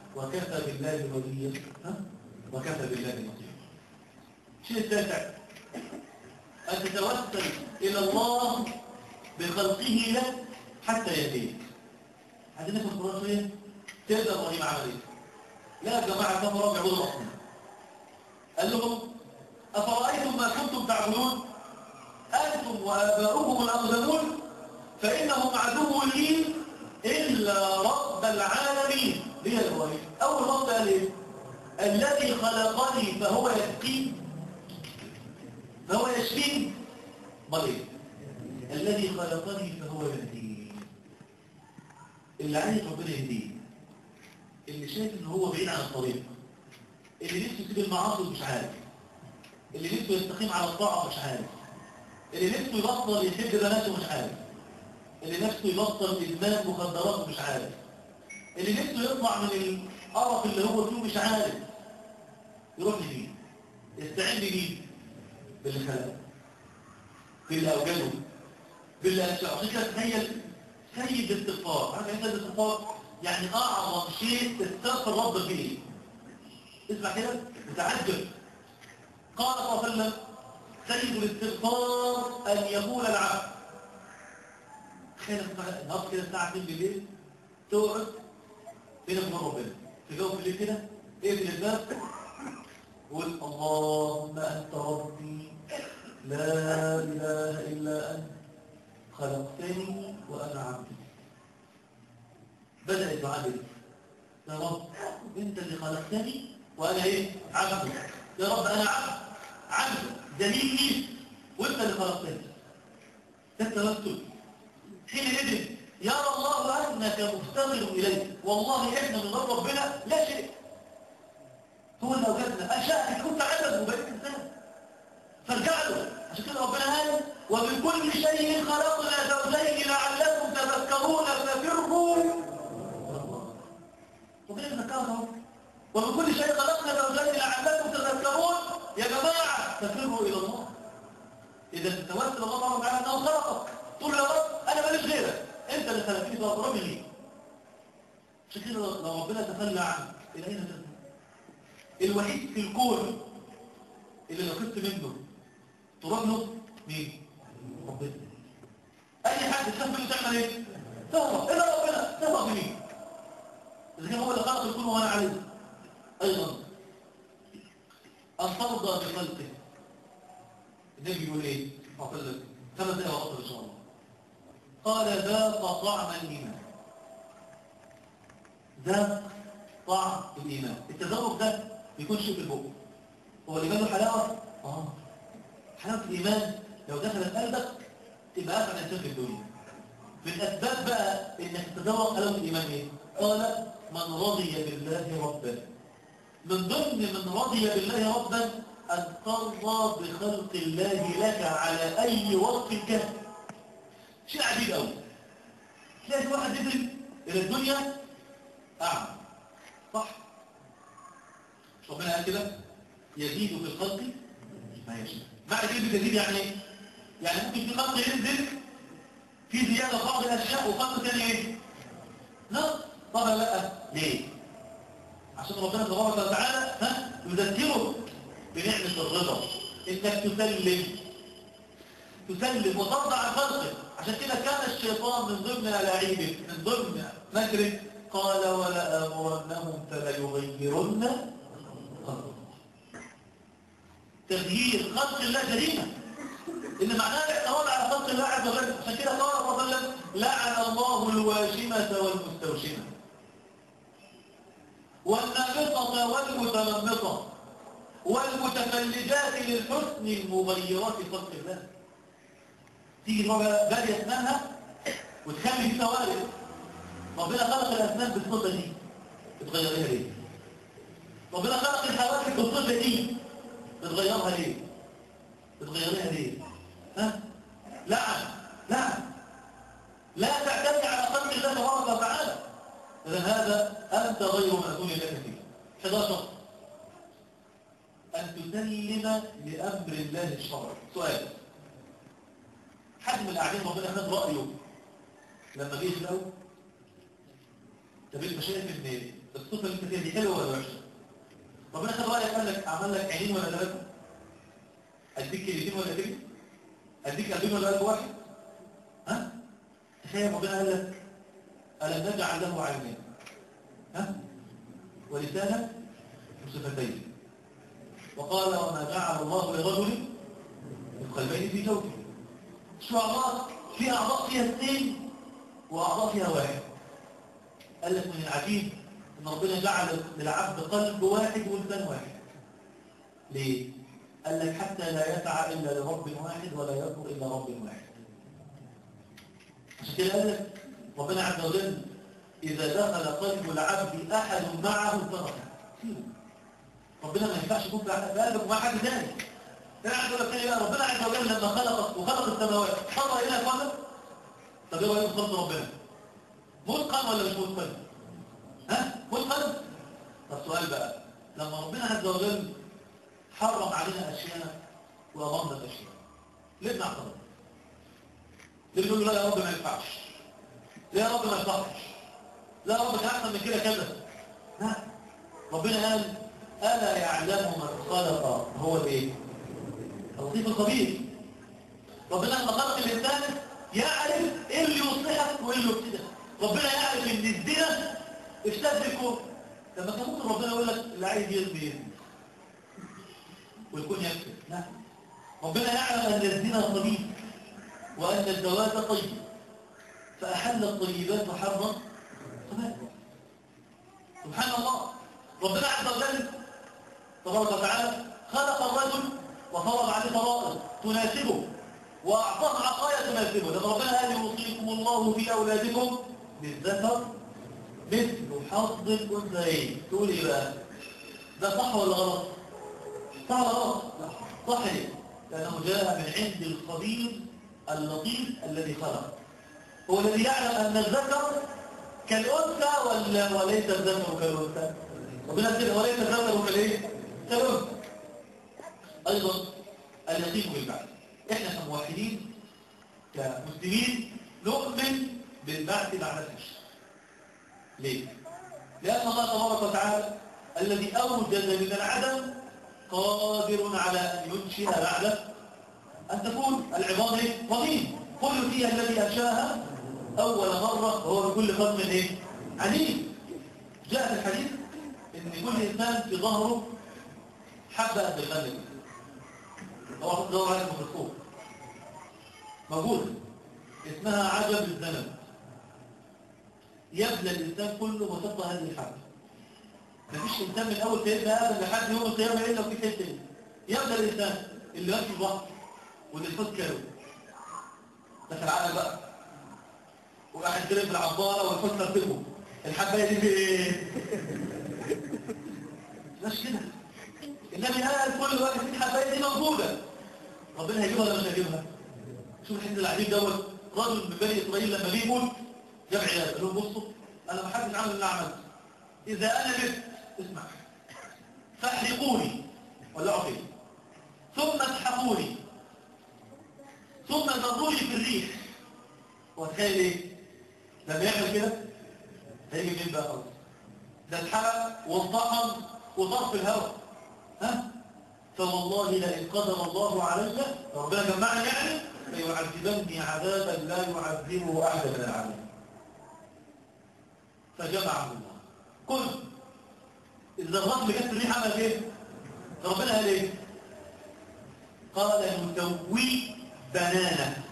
Speaker 2: وكفى بالله وليا ها؟ وكفى بالله نصيرا الشيء التاسع أن تتوسل إلى الله بخلقه لك حتى يهديك عايزين نفهم القرآن شوية تبدأ إبراهيم عمل إيه؟ لا يا جماعة كفروا بيعبدوا الأصنام قال لهم أفرأيتم ما كنتم تعبدون أنتم وآباؤكم الأقدمون فإنهم عدو لي إلا رب العالمين ليه يا إبراهيم أول رب قال إيه الذي خلقني فهو يسقين فهو يشفين مريض الذي خلقني فهو يهدين اللي عايز ربنا يهديه اللي شايف ان هو بعيد عن الطريق اللي نفسه يسيب المعاصي مش عارف اللي نفسه يستقيم على الطاعه مش عارف اللي نفسه يبطل يحب بناته مش عارف اللي نفسه يبطل ادمان مخدرات مش عارف اللي نفسه يطلع من القرف اللي هو فيه مش عارف يروح لمين يستعين بمين باللي خلقه باللي اوجده باللي انشأه عشان كده تخيل سيد الاستغفار عارف ايه سيد الاستغفار يعني اعظم شيء تستغفر ربك به اسمع كده متعجب قال صلى الله عليه وسلم سيد الاستغفار ان يقول العبد تخيل النهارده كده الساعه 2 بالليل تقعد بينك وبين ربنا تجاوب بالليل كده اقفل الباب قول اللهم انت ربي لا اله الا انت خلقتني وانا عبدك بدأ الدعاء بيه يا رب انت اللي خلقتني وانا ايه عبدك يا رب انا عبد عبد دليلي وانت اللي خلقتني ده التوسل حينئذ يرى الله انك مفتقر اليه والله احنا من غير ربنا لا شيء هو اللي اوجدنا انشاك كنت عبد وبقيت انسان فارجع له عشان كده ربنا قال ومن كل شيء خلقنا زوجين لعلكم تذكرون ففروا ربنا ذكرها ومن كل شيء خلقنا زوجين لعلكم تذكرون يا جماعه ففروا الى الله اذا تتوسل الله سبحانه وتعالى انه خلقك تقول يا رب انا ماليش غيرك انت اللي خلقتني فاقرب لي عشان كده لو ربنا تخلى عنك الى اين تذهب الوحيد في الكون اللي لو خفت منه تروح له مين ربنا اي حد تخاف منه تعمل ايه تهرب الا ربنا تهرب مين اذا كان هو اللي خلق الكون وانا عليه ايضا ان ترضى بخلقه النبي يقول ايه اعتذر ثلاث دقائق واصل ان شاء الله قال ذاق طعم الايمان ذاق طعم الايمان التذوق ده بيكون شيء في البق هو الايمان له حلاوه اه حلاوه الايمان لو دخلت قلبك تبقى اسعد انسان في الدنيا من اسباب بقى انك تتذوق حلاوه الايمان ايه قال من رضي بالله ربا من ضمن من رضي بالله ربا ان ترضى بخلق الله لك على اي وقت كان شيء عجيب قوي تلاقي واحد يدرك الى الدنيا اعمى صح ربنا قال كده يزيد في الخلق ما يشاء معنى كلمه يزيد يعني ايه يعني ممكن في خلق ينزل في زياده بعض الاشياء وخلق ثاني ايه لا طبعا لا ليه عشان ربنا تبارك وتعالى ها يذكره بنعمه الرضا انك تسلم تسلم وترضى عن خلقه عشان كده كان الشيطان من ضمن الاعيبه من ضمن مكره قال ولا امرنهم فليغيرن خلق تغيير خلق الله جريمه ان معناه الاعتراض على خلق الله عز وجل عشان كده قال صلى الله عليه وسلم لعن الله الواشمه والمستوشمه والنامطه والمتنمطه والمتفلجات للحسن المغيرات خلق الله تيجي بقى بادية اسنانها وتخلي فيها وارد ربنا خلق الاسنان بالصفه دي بتغيرها ليه ربنا خلق الحواجب بالصفه دي بتغيرها ليه بتغيرها ليه ها لعن لعن لا تعتمد على خلق الله تبارك وتعالى اذا هذا انت غير مأذون لك فيه 11 ان تسلم لامر الله الشرعي سؤال حد من القاعدين ربنا خد رايه لما جه يخلقه طب انت شايف ان الصفة اللي انت فيها دي حلوة ولا وحشة ربنا خد رأيك قال لك عمل لك عينين ولا ثلاثة اديك كلمتين ولا كلمة اديك قلبين ولا قلب واحد ها تخيل ربنا قال لك ألم نجعل له عينين ها ولسانا وصفتين وقال وما جعل الله لرجل القلبين في جوفه شو أعضاء في أعضاء فيها اثنين وأعضاء فيها واحد قال لك من العجيب ان ربنا جعل للعبد قلب واحد ولسان واحد ليه قال لك حتى لا يسعى الا لرب واحد ولا يذكر الا رب واحد عشان كده قال لك ربنا عز وجل اذا دخل قلب العبد احد معه تركه ربنا ما ينفعش يكون في قلبك مع حد ثاني انا عايز اقول لك ايه بقى ربنا عز وجل لما خلقك وخلق السماوات حط الى قلبك طب ايه رايك خلق ربنا متقن ولا مش متقن ها متقن طب سؤال بقى لما ربنا عز وجل حرم علينا اشياء وامرنا باشياء ليه بنعترض ليه بنقول لا يا رب ما ينفعش ليه يا رب ما يصحش لا يا رب كان احسن من كده كذا لا ربنا قال الا يعلم من خلق هو الايه اللطيف الخبير ربنا لما خلق الانسان يعرف ايه اللي يصلحك وايه اللي يفسدك ربنا يعرف ان الزنا افساد الكون لما كان ممكن ربنا يقول لك اللي عايز يزني يزني ويكون يكسب لا ربنا يعلم ان الزنا طبيب وان الزواج طيب فاحل الطيبات وحرم سبحان الله ربنا عز وجل تبارك وتعالى خلق الرجل وفرض عليه فرائض تناسبه واعطاه عطايا تناسبه لما ربنا قال يوصيكم الله في اولادكم بالذكر مثل حظ الانثيين تقول ايه بقى ده صح ولا غلط صح ولا غلط صح ليه لانه جاء من عند الخبير اللطيف الذي خلق هو الذي يعلم ان الذكر كالانثى ولا وليس الذكر كالانثى ربنا كده وليس الذكر كالايه كالانثى ايضا اليقين بالبعث احنا كموحدين كمسلمين نؤمن بالبعث بعد الحشر ليه؟ لأن الله تبارك وتعالى الذي أوجد من العدم قادر على أن ينشئ بعد أن تكون العظام رميم كل فيها الذي أنشاها أول مرة هو بكل خلق إيه؟ عليم جاء في الحديث إن كل إنسان في ظهره حبة قد الخلق هو دور عليه الميكروسكوب موجودة اسمها عجب الزمن يبلى الإنسان كله وتبقى هذه الحبة مفيش إنسان من أول سيدنا آدم لحد يوم القيامة إلا وفي حتة إيه يبلى الإنسان اللي ماشي البحر واللي الفوت كانوا دخل على بقى وقاعد يضرب في العبارة والفوت ترتبه الحباية دي في إيه؟ مش كده النبي قال كل واحد في الحباية دي موجودة ربنا هيجيبها ولا مش هيجيبها شوف الحديث العجيب دوت رجل من بني إسرائيل لما بيموت جاب عيال قال لهم بصوا انا ما حدش عمل اللي عملته اذا انا مت اسمع فاحرقوني ولعوا فيه ثم اسحقوني ثم ذروني في الريح وتخيل ايه لما يعمل كده هيجي مين بقى خالص ده اتحرق وانطحن وطار في الهواء ها فوالله لئن قدر الله علي ربنا جمعنا يعني ليعذبني عذابا لا يعذبه احد من العالمين فجمعه الله كل الذرات اللي جت في الريح عمل ايه ربنا قال ايه قال نسوي بنانه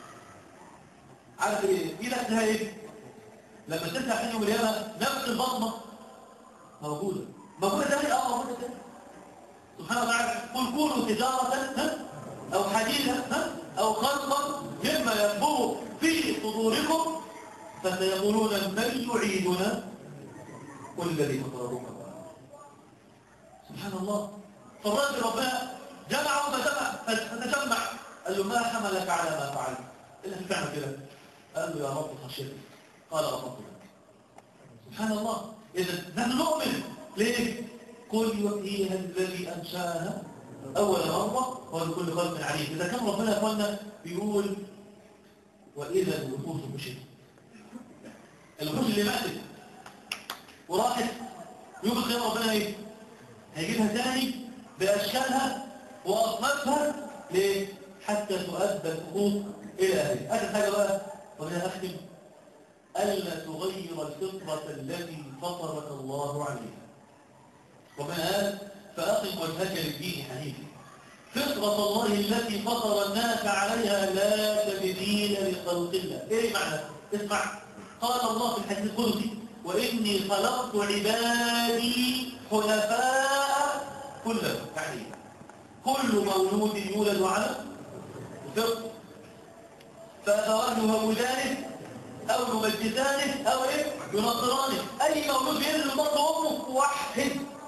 Speaker 2: عارف ايه دي لحظها ايه لما ترجع في يوم القيامه نفس البطنه موجوده موجوده تاني اه موجوده تاني سبحان الله تعالى قل كونوا تجاره ها او حديدا ها او خلقا مما ينبغ في صدوركم فسيقولون من يعيدنا قل الذي فطركم سبحان الله فالرجل ربنا جمع وفتجمع فتجمع قال له ما حملك على ما فعلت الا في تعمل كده قال له يا رب خشيتك قال غفرت لك سبحان الله اذا نحن نؤمن ليه قل يحييها الذي انشاها اول مره هو بكل خلق عليم اذا كان ربنا يا اخوانا بيقول واذا الوحوش مشت الوحوش اللي ماتت وراحت يوم القيامة ربنا ايه هيجيبها تاني بأشكالها وأصنافها ليه حتى تؤدى الحقوق إلى أهلها آخر حاجة بقى ربنا أختم ألا تغير الفطرة التي فطرك الله عليها ربنا قال فأقم وجهك للدين حنيفا فطرة الله التي فطر الناس عليها لا تبديل لخلق الله ايه معنى اسمع قال الله في الحديث القدسي واني خلقت عبادي حنفاء كلهم يعني كل مولود يولد على الفطر فأبواه يهودانه أو يمجسانه أو إيه ينصرانه أي مولود بينزل من بطن أمه واحد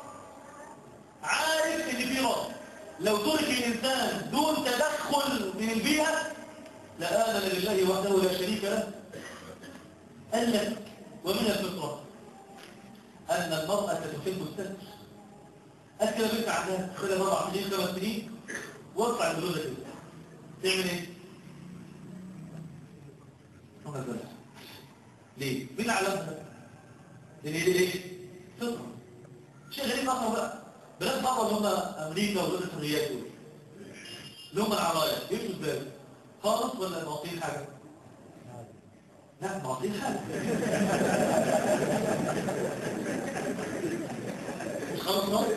Speaker 2: عارف إن في رب لو ترك الإنسان دون تدخل من البيئة لآمن لله وحده لا شريك له قال لك ومن الفطرة أن المرأة تحب الستر أكل بنت عندها خلال أربع سنين خمس سنين وارفع البلوزة كده تعمل إيه؟ فما بالك ليه؟ مين علمها؟ ليه ليه ليه؟ فطرة شيء غريب آخر بقى بلاد بره اللي هم امريكا ودول الحريات دول اللي هم العرايا يمشوا ازاي خالص ولا معطين حاجه لا معطين حاجه مش خالص خالص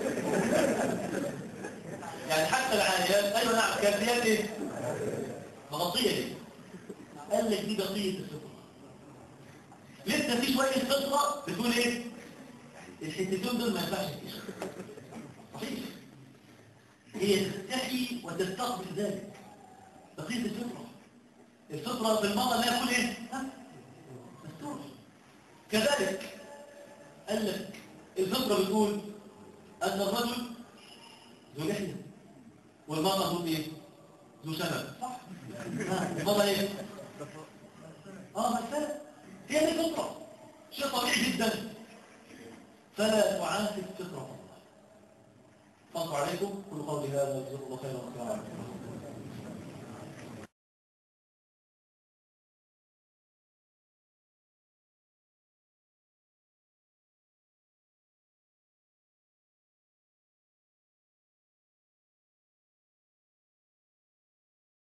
Speaker 2: يعني حتى العاليات ايوه نعم كافيات ايه مغطيه ليه قال لك دي بقيه الفطره لسه في شويه فطره بتقول ايه الحتتين دول ما ينفعش صحيح هي تستحي وتستقبل ذلك بقية الفطرة الفطرة في المرة لا يكون ايه ها مستور كذلك قال لك الفطرة بتقول أن الرجل ذو لحية والمرأة ذو ايه ذو شنب صح ها المرأة ايه اه مسألة هي دي الفطرة شيء طبيعي جدا فلا تعاتب فطرة الله الله عليكم كل قولي هذا جزاكم الله خيرا والسلام عليكم